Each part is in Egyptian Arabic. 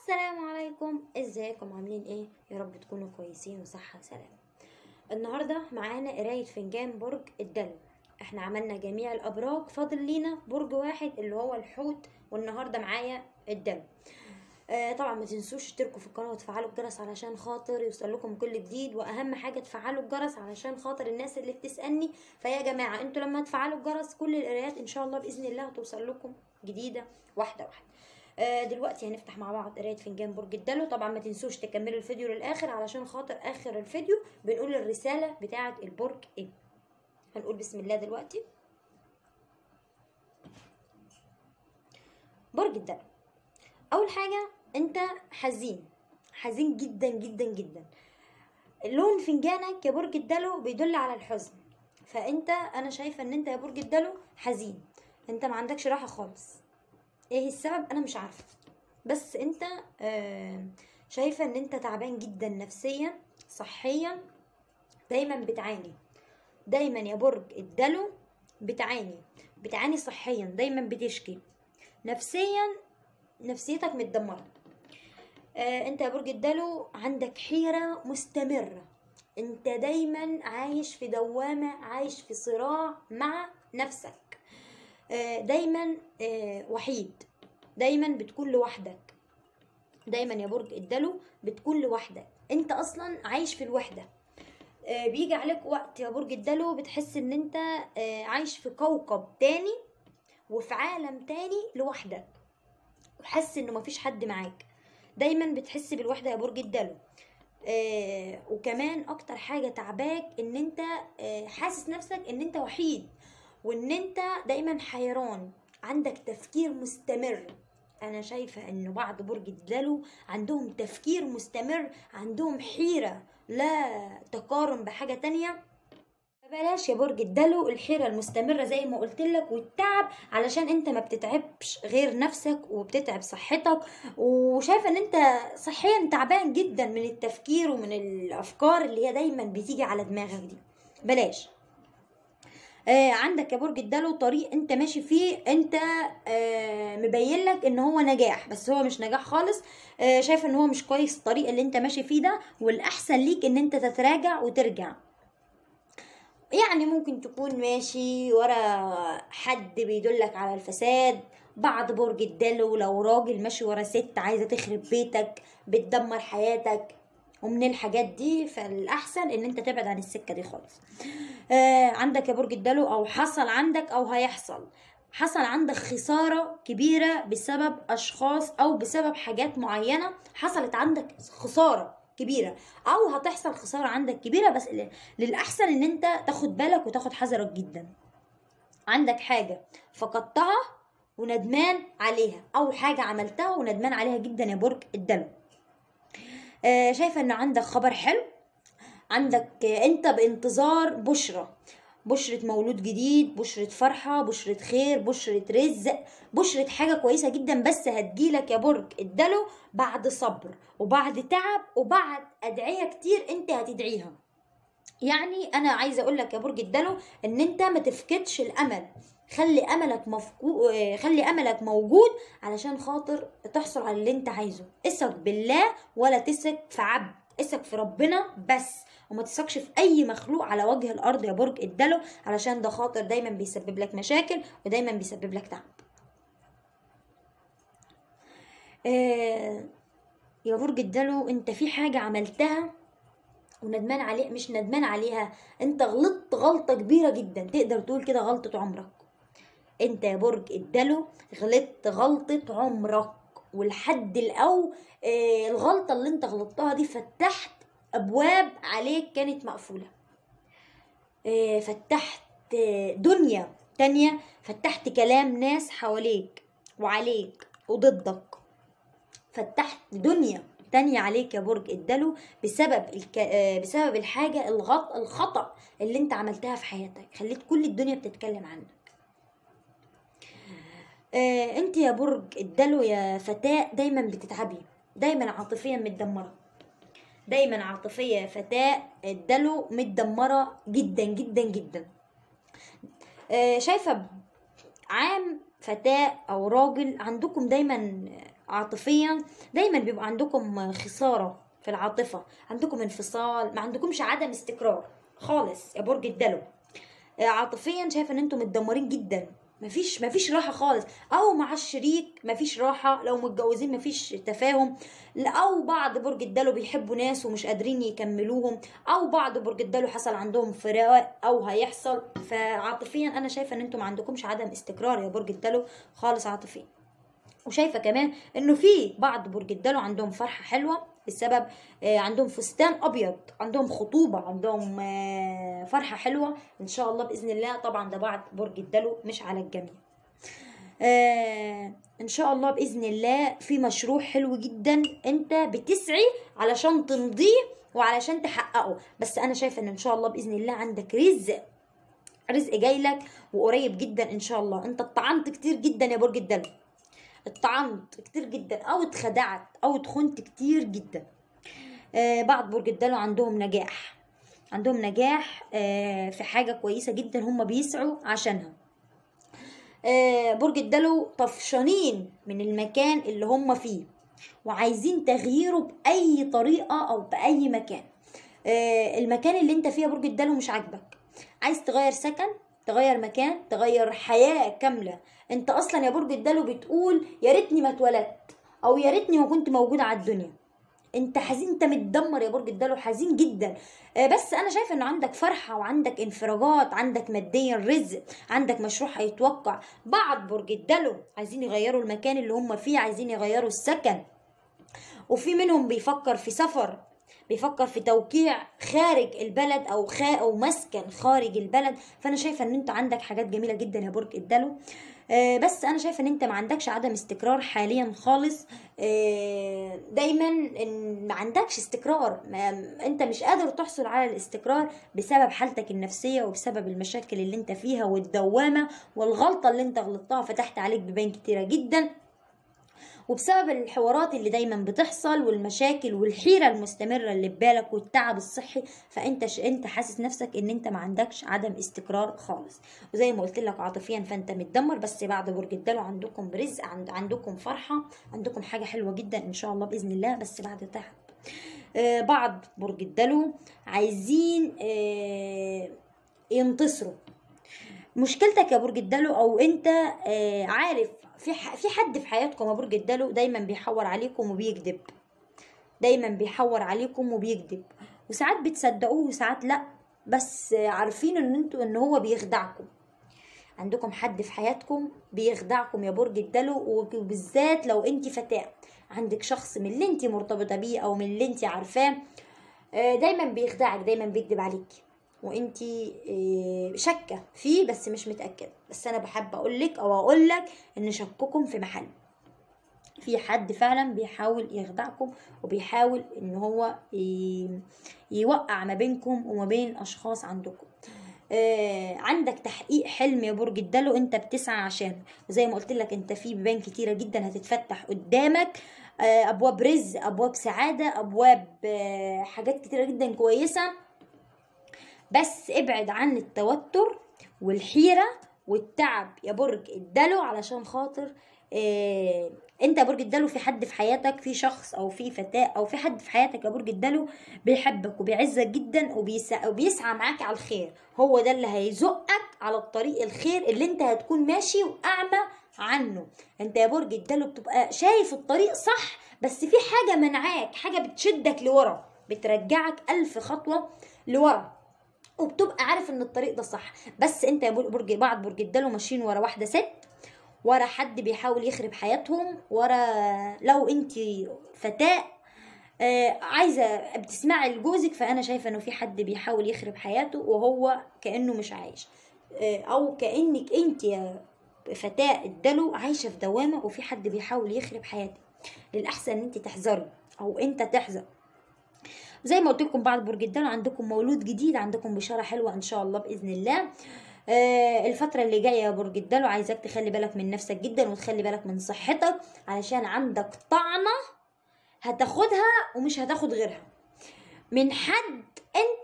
السلام عليكم ازيكم عاملين ايه يا رب تكونوا كويسين وصحة وسلام النهاردة معانا قراية فنجان برج الدلو احنا عملنا جميع الابراج فاضل لينا برج واحد اللي هو الحوت والنهاردة معايا الدلو آه طبعا ما تنسوش تشتركوا في القناه وتفعلوا الجرس علشان خاطر يوصل لكم كل جديد واهم حاجه تفعلوا الجرس علشان خاطر الناس اللي بتسالني فيا جماعه انتوا لما تفعلوا الجرس كل القرايات ان شاء الله باذن الله هتوصل لكم جديده واحده واحده آه دلوقتي هنفتح مع بعض قرايه فنجان برج الدلو طبعا ما تنسوش تكملوا الفيديو للاخر علشان خاطر اخر الفيديو بنقول الرساله بتاعه البرج ايه هنقول بسم الله دلوقتي برج الدلو اول حاجه انت حزين حزين جدا جدا جدا لون فنجانك يا برج الدلو بيدل على الحزن فانت انا شايفه ان انت يا برج الدلو حزين انت ما عندكش راحه خالص ايه السبب انا مش عارفه بس انت آه شايفه ان انت تعبان جدا نفسيا صحيا دايما بتعاني دايما يا برج الدلو بتعاني بتعاني صحيا دايما بتشكي نفسيا نفسيتك متدمره آه انت يا برج الدلو عندك حيرة مستمرة انت دايما عايش في دوامة عايش في صراع مع نفسك آه دايما آه وحيد دايما بتكون لوحدك دايما يا برج الدلو بتكون لوحدك انت اصلا عايش في الوحدة آه بيجي عليك وقت يا برج الدلو بتحس ان انت آه عايش في كوكب تاني وفي عالم تاني لوحدك وحاسس انه مفيش حد معاك دايما بتحس بالوحده يا برج الدلو آه وكمان اكتر حاجه تعباك ان انت آه حاسس نفسك ان انت وحيد وان انت دايما حيران عندك تفكير مستمر انا شايفه انه بعض برج الدلو عندهم تفكير مستمر عندهم حيره لا تقارن بحاجه تانية بلاش يا برج الدلو الحيرة المستمرة زي ما قلت لك والتعب علشان انت ما بتتعبش غير نفسك وبتتعب صحتك وشايفة ان انت صحيا تعبان جدا من التفكير ومن الافكار اللي هي دايما بتيجي على دماغك دي بلاش آه عندك يا برج الدلو طريق انت ماشي فيه انت آه مبين لك ان هو نجاح بس هو مش نجاح خالص آه شايف ان هو مش كويس الطريق اللي انت ماشي فيه ده والاحسن ليك ان انت تتراجع وترجع يعني ممكن تكون ماشي ورا حد بيدلك على الفساد بعض برج الدلو لو راجل ماشي ورا ست عايزه تخرب بيتك بتدمر حياتك ومن الحاجات دي فالاحسن ان انت تبعد عن السكه دي خالص آه عندك يا برج الدلو او حصل عندك او هيحصل حصل عندك خسارة كبيرة بسبب أشخاص أو بسبب حاجات معينة حصلت عندك خسارة كبيرة أو هتحصل خسارة عندك كبيرة بس للأحسن إن أنت تاخد بالك وتاخد حذرك جدا عندك حاجة فقدتها وندمان عليها أو حاجة عملتها وندمان عليها جدا يا برج الدلو آه شايفة إن عندك خبر حلو عندك آه أنت بانتظار بشرة بشرة مولود جديد بشرة فرحة بشرة خير بشرة رزق بشرة حاجة كويسة جدا بس هتجيلك يا برج الدلو بعد صبر وبعد تعب وبعد أدعية كتير انت هتدعيها يعني انا عايزه اقول لك يا برج الدلو ان انت ما تفقدش الامل خلي املك مفقو... خلي املك موجود علشان خاطر تحصل على اللي انت عايزه اثق بالله ولا تثق في عبد اثق في ربنا بس وما تثقش في اي مخلوق على وجه الارض يا برج الدلو علشان ده خاطر دايما بيسبب لك مشاكل ودايما بيسبب لك تعب آه يا برج الدلو انت في حاجة عملتها وندمان عليه مش ندمان عليها انت غلطت غلطة كبيرة جدا تقدر تقول كده غلطة عمرك انت يا برج الدلو غلطت غلطة عمرك ولحد الأو آه الغلطة اللي انت غلطتها دي فتحت ابواب عليك كانت مقفوله آه فتحت آه دنيا تانية فتحت كلام ناس حواليك وعليك وضدك فتحت دنيا تانية عليك يا برج الدلو بسبب الك... آه بسبب الحاجة الغط... الخطأ اللي انت عملتها في حياتك خليت كل الدنيا بتتكلم عنك آه انت يا برج الدلو يا فتاة دايما بتتعبي دايما عاطفيا متدمره دايما عاطفيه يا فتاه الدلو متدمره جدا جدا جدا آه شايفه عام فتاه او راجل عندكم دايما عاطفيا دايما بيبقى عندكم خساره في العاطفه عندكم انفصال ما عندكمش عدم استقرار خالص يا برج الدلو آه، عاطفيا شايفه ان انتم متدمرين جدا مفيش مفيش راحه خالص او مع الشريك مفيش راحه لو متجوزين مفيش تفاهم او بعض برج الدلو بيحبوا ناس ومش قادرين يكملوهم او بعض برج الدلو حصل عندهم فراق او هيحصل فعاطفيا انا شايفه ان انتم ما عندكمش عدم استقرار يا برج الدلو خالص عاطفيا وشايفه كمان انه في بعض برج الدلو عندهم فرحه حلوه بسبب آه، عندهم فستان ابيض عندهم خطوبه عندهم آه، فرحه حلوه ان شاء الله باذن الله طبعا ده بعض برج الدلو مش على الجميع آه ان شاء الله باذن الله في مشروع حلو جدا انت بتسعي علشان تمضيه وعلشان تحققه بس انا شايفه ان ان شاء الله باذن الله عندك رزق رزق جاي لك وقريب جدا ان شاء الله انت اتطعنت كتير جدا يا برج الدلو اتطعنت كتير جدا او اتخدعت او اتخنت كتير جدا آه بعض برج الدلو عندهم نجاح عندهم نجاح آه في حاجة كويسة جدا هم بيسعوا عشانها آه برج الدلو طفشانين من المكان اللي هم فيه وعايزين تغييره بأي طريقة أو بأي مكان آه المكان اللي انت فيه يا برج الدلو مش عاجبك عايز تغير سكن تغير مكان تغير حياة كاملة انت اصلا يا برج الدلو بتقول يا ريتني ما اتولدت او يا ريتني ما كنت موجودة على الدنيا انت حزين انت متدمر يا برج الدلو حزين جدا آه، بس انا شايفه ان عندك فرحه وعندك انفراجات عندك ماديا رزق عندك مشروع هيتوقع بعض برج الدلو عايزين يغيروا المكان اللي هم فيه عايزين يغيروا السكن وفي منهم بيفكر في سفر بيفكر في توقيع خارج البلد او خا او مسكن خارج البلد فانا شايفه ان انت عندك حاجات جميله جدا يا برج الدلو آه، بس انا شايفه ان انت ما عندكش عدم استقرار حاليا خالص آه، دايما إن ما عندكش استقرار ما انت مش قادر تحصل على الاستقرار بسبب حالتك النفسيه وبسبب المشاكل اللي انت فيها والدوامه والغلطه اللي انت غلطتها فتحت عليك بيبان كتيره جدا وبسبب الحوارات اللي دايما بتحصل والمشاكل والحيره المستمره اللي ببالك والتعب الصحي فانت ش... انت حاسس نفسك ان انت ما عندكش عدم استقرار خالص وزي ما قلت لك عاطفيا فانت متدمر بس بعد برج الدلو عندكم برزق عند... عندكم فرحه عندكم حاجه حلوه جدا ان شاء الله باذن الله بس بعد تعب آه بعض برج الدلو عايزين آه ينتصروا مشكلتك يا برج الدلو او انت آه عارف في ح- في حد في حياتكم يا برج الدلو دايما بيحور عليكم وبيكذب دايما بيحور عليكم وبيكذب وساعات بتصدقوه وساعات لا بس عارفين ان انتوا ان هو بيخدعكم عندكم حد في حياتكم بيخدعكم يا برج الدلو وبالذات لو انت فتاة عندك شخص من اللي انت مرتبطة بيه او من اللي انت عارفاه آه، دايما بيخدعك دايما بيكذب عليكي وانت شاكه فيه بس مش متاكده بس انا بحب اقول لك او اقول لك ان شككم في محل في حد فعلا بيحاول يخدعكم وبيحاول ان هو ي- يوقع ما بينكم وما بين اشخاص عندكم آه عندك تحقيق حلم يا برج الدلو انت بتسعى عشانه وزي ما قلت لك انت في بيبان كتيره جدا هتتفتح قدامك آه ابواب رزق ابواب سعاده ابواب آه حاجات كتيره جدا كويسه بس ابعد عن التوتر والحيرة والتعب يا برج الدلو علشان خاطر إيه انت يا برج الدلو في حد في حياتك في شخص او في فتاة او في حد في حياتك يا برج الدلو بيحبك وبيعزك جدا وبيسعى, وبيسعى معاك على الخير هو ده اللي هيزقك على الطريق الخير اللي انت هتكون ماشي واعمى عنه انت يا برج الدلو بتبقى شايف الطريق صح بس في حاجة منعاك حاجة بتشدك لورا بترجعك ألف خطوة لورا وبتبقى عارف ان الطريق ده صح بس انت يا برج بعض برج الدلو ماشيين ورا واحده ست ورا حد بيحاول يخرب حياتهم ورا لو انت فتاه آه عايزه بتسمعي لجوزك فانا شايفه انه في حد بيحاول يخرب حياته وهو كانه مش عايش آه او كانك انت يا فتاه الدلو عايشه في دوامه وفي حد بيحاول يخرب حياتك للاحسن ان انت تحذري او انت تحذر زي ما قلت لكم بعد برج الدلو عندكم مولود جديد عندكم بشاره حلوه ان شاء الله باذن الله آه الفترة اللي جاية يا برج الدلو عايزاك تخلي بالك من نفسك جدا وتخلي بالك من صحتك علشان عندك طعنة هتاخدها ومش هتاخد غيرها من حد انت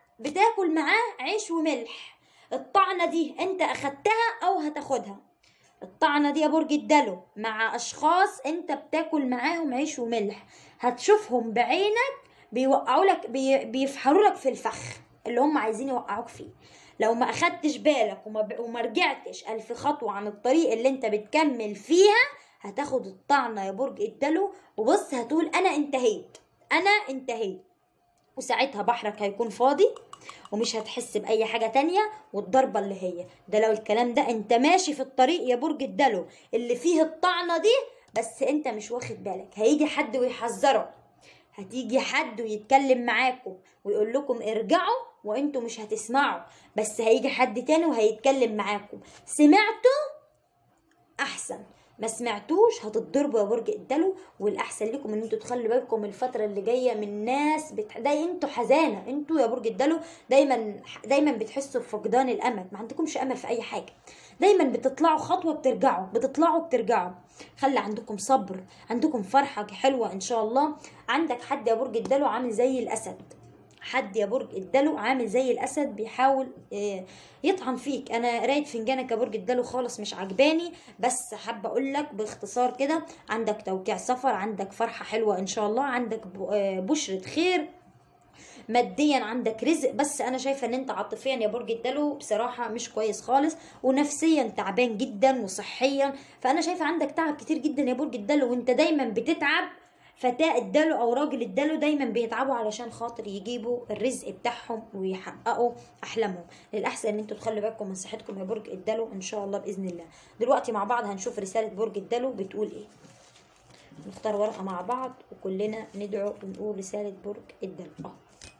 بتاكل معاه عيش وملح الطعنة دي انت اخدتها او هتاخدها الطعنة دي يا برج الدلو مع أشخاص أنت بتاكل معاهم عيش وملح هتشوفهم بعينك بيوقعوا لك بي بيفحروا لك في الفخ اللي هم عايزين يوقعوك فيه لو ما أخدتش بالك وما, ب... وما رجعتش ألف خطوة عن الطريق اللي أنت بتكمل فيها هتاخد الطعنة يا برج الدلو وبص هتقول أنا انتهيت أنا انتهيت وساعتها بحرك هيكون فاضي ومش هتحس بأي حاجة تانية والضربة اللي هي ده لو الكلام ده انت ماشي في الطريق يا برج الدلو اللي فيه الطعنة دي بس انت مش واخد بالك هيجي حد ويحذرك هتيجي حد ويتكلم معاكم ويقول لكم ارجعوا وانتوا مش هتسمعوا بس هيجي حد تاني وهيتكلم معاكم سمعتوا احسن ما سمعتوش هتتضربوا يا برج الدلو والاحسن لكم ان انتوا تخلوا بالكم الفتره اللي جايه من ناس بت... داي انتوا حزانه انتوا يا برج الدلو دايما دايما بتحسوا بفقدان الامل ما عندكمش امل في اي حاجه دايما بتطلعوا خطوه بترجعوا بتطلعوا بترجعوا خلي عندكم صبر عندكم فرحه حلوه ان شاء الله عندك حد يا برج الدلو عامل زي الاسد حد يا برج الدلو عامل زي الاسد بيحاول يطعن فيك انا قرايه فنجانك يا برج الدلو خالص مش عجباني بس حابه اقول لك باختصار كده عندك توقيع سفر عندك فرحه حلوه ان شاء الله عندك بشره خير ماديا عندك رزق بس انا شايفه ان انت عاطفيا يا برج الدلو بصراحه مش كويس خالص ونفسيا تعبان جدا وصحيا فانا شايفه عندك تعب كتير جدا يا برج الدلو وانت دايما بتتعب فتاة الدلو او راجل الدلو دايما بيتعبوا علشان خاطر يجيبوا الرزق بتاعهم ويحققوا احلامهم للاحسن ان انتوا تخلوا بالكم من صحتكم يا برج الدلو ان شاء الله باذن الله دلوقتي مع بعض هنشوف رساله برج الدلو بتقول ايه نختار ورقه مع بعض وكلنا ندعو ونقول رساله برج الدلو اه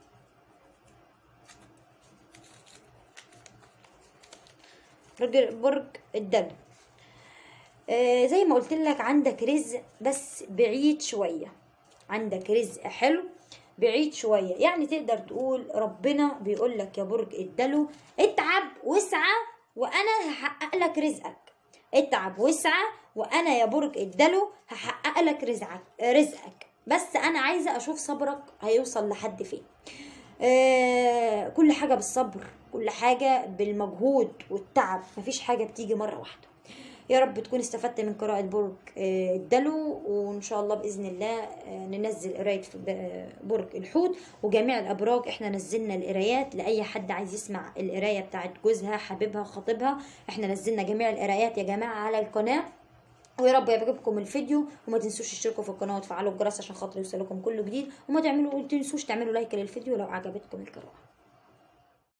برج الدلو آه زي ما قلت لك عندك رزق بس بعيد شويه عندك رزق حلو بعيد شويه يعني تقدر تقول ربنا بيقول لك يا برج الدلو اتعب واسعى وانا هحقق لك رزقك اتعب واسعى وانا يا برج الدلو هحقق لك رزقك رزقك بس انا عايزه اشوف صبرك هيوصل لحد فين آه كل حاجه بالصبر كل حاجه بالمجهود والتعب مفيش حاجه بتيجي مره واحده يا رب تكون استفدت من قراءة برج الدلو وإن شاء الله بإذن الله ننزل قراية برج الحوت وجميع الأبراج إحنا نزلنا القرايات لأي حد عايز يسمع القراية بتاعت جوزها حبيبها خطيبها إحنا نزلنا جميع القرايات يا جماعة على القناة ويا رب يعجبكم الفيديو وما تنسوش تشتركوا في القناه وتفعلوا الجرس عشان خاطر يوصلكم كل جديد وما تعملوا تنسوش تعملوا لايك للفيديو لو عجبتكم القراءه